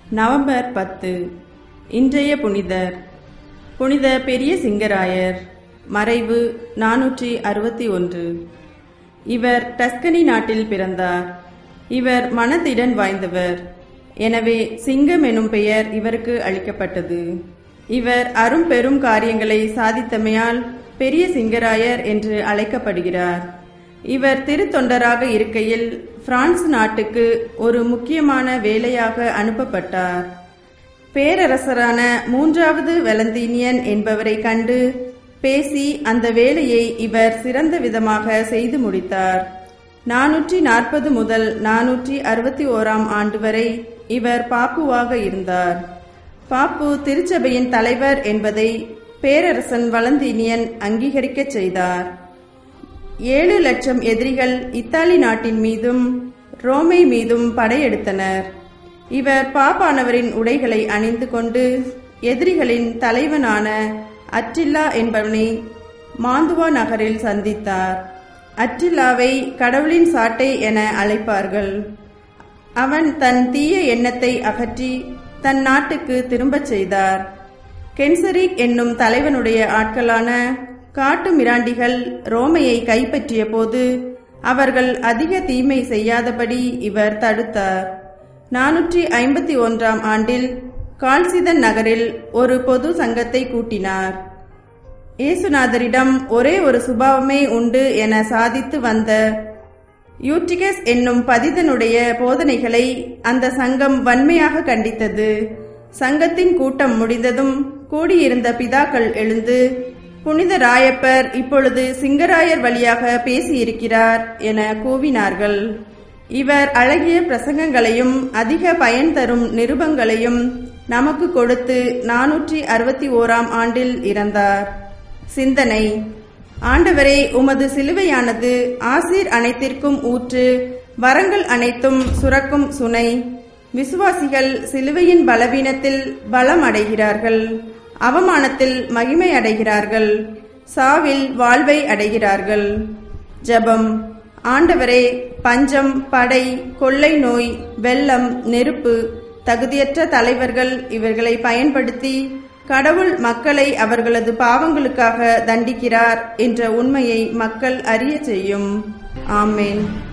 November பத்து இன்றைய புனிதர் புனித பெரிய சிங்கராயர் மறைவு நானூற்றி அறுபத்தி ஒன்று இவர் டஸ்கனி நாட்டில் பிறந்தார் இவர் மனதிடன் வாய்ந்தவர் எனவே சிங்கம் எனும் பெயர் இவருக்கு அளிக்கப்பட்டது இவர் அரும்பெரும் காரியங்களை சாதித்தமையால் பெரிய சிங்கராயர் என்று அழைக்கப்படுகிறார் இவர் திருத்தொண்டராக இருக்கையில் பிரான்ஸ் நாட்டுக்கு ஒரு முக்கியமான வேலையாக அனுப்பப்பட்டார் பேரரசரான மூன்றாவது வெலந்தீனியன் என்பவரை கண்டு பேசி அந்த வேலையை இவர் சிறந்த விதமாக செய்து முடித்தார் நானூற்றி நாற்பது முதல் நானூற்றி அறுபத்தி ஓராம் ஆண்டு வரை இவர் பாப்புவாக இருந்தார் பாப்பு திருச்சபையின் தலைவர் என்பதை பேரரசன் வலந்தீனியன் அங்கீகரிக்கச் செய்தார் ஏழு லட்சம் எதிரிகள் இத்தாலி நாட்டின் மீதும் ரோமை மீதும் படையெடுத்தனர் இவர் பாப்பானவரின் உடைகளை அணிந்து கொண்டு எதிரிகளின் தலைவனான அற்றில்லா என்பவனை மாந்துவா நகரில் சந்தித்தார் அற்றில்லாவை கடவுளின் சாட்டை என அழைப்பார்கள் அவன் தன் தீய எண்ணத்தை அகற்றி தன் நாட்டுக்கு திரும்பச் செய்தார் கென்சரிக் என்னும் தலைவனுடைய ஆட்களான காட்டு மிராண்டிகள் ரோமையை கைப்பற்றிய போது அவர்கள் அதிக தீமை செய்யாதபடி இவர் தடுத்தார் நானூற்றி ஐம்பத்தி ஒன்றாம் ஆண்டில் கால்சிதன் நகரில் ஒரு பொது சங்கத்தை கூட்டினார் இயேசுநாதரிடம் ஒரே ஒரு சுபாவமே உண்டு என சாதித்து வந்த யூட்டிகஸ் என்னும் பதிதனுடைய போதனைகளை அந்த சங்கம் வன்மையாக கண்டித்தது சங்கத்தின் கூட்டம் முடிந்ததும் கூடியிருந்த பிதாக்கள் எழுந்து புனித ராயப்பர் இப்பொழுது சிங்கராயர் வழியாக பேசியிருக்கிறார் என கூவினார்கள் இவர் அழகிய பிரசங்கங்களையும் அதிக பயன் தரும் நிருபங்களையும் நமக்கு கொடுத்து நானூற்றி அறுபத்தி ஓராம் ஆண்டில் இறந்தார் சிந்தனை ஆண்டவரே உமது சிலுவையானது ஆசீர் அனைத்திற்கும் ஊற்று வரங்கள் அனைத்தும் சுரக்கும் சுனை விசுவாசிகள் சிலுவையின் பலவீனத்தில் பலம் அடைகிறார்கள் அவமானத்தில் மகிமை அடைகிறார்கள் சாவில் வாழ்வை அடைகிறார்கள் ஜபம் ஆண்டவரே பஞ்சம் படை கொள்ளை நோய் வெள்ளம் நெருப்பு தகுதியற்ற தலைவர்கள் இவர்களை பயன்படுத்தி கடவுள் மக்களை அவர்களது பாவங்களுக்காக தண்டிக்கிறார் என்ற உண்மையை மக்கள் அறிய செய்யும் ஆமேன்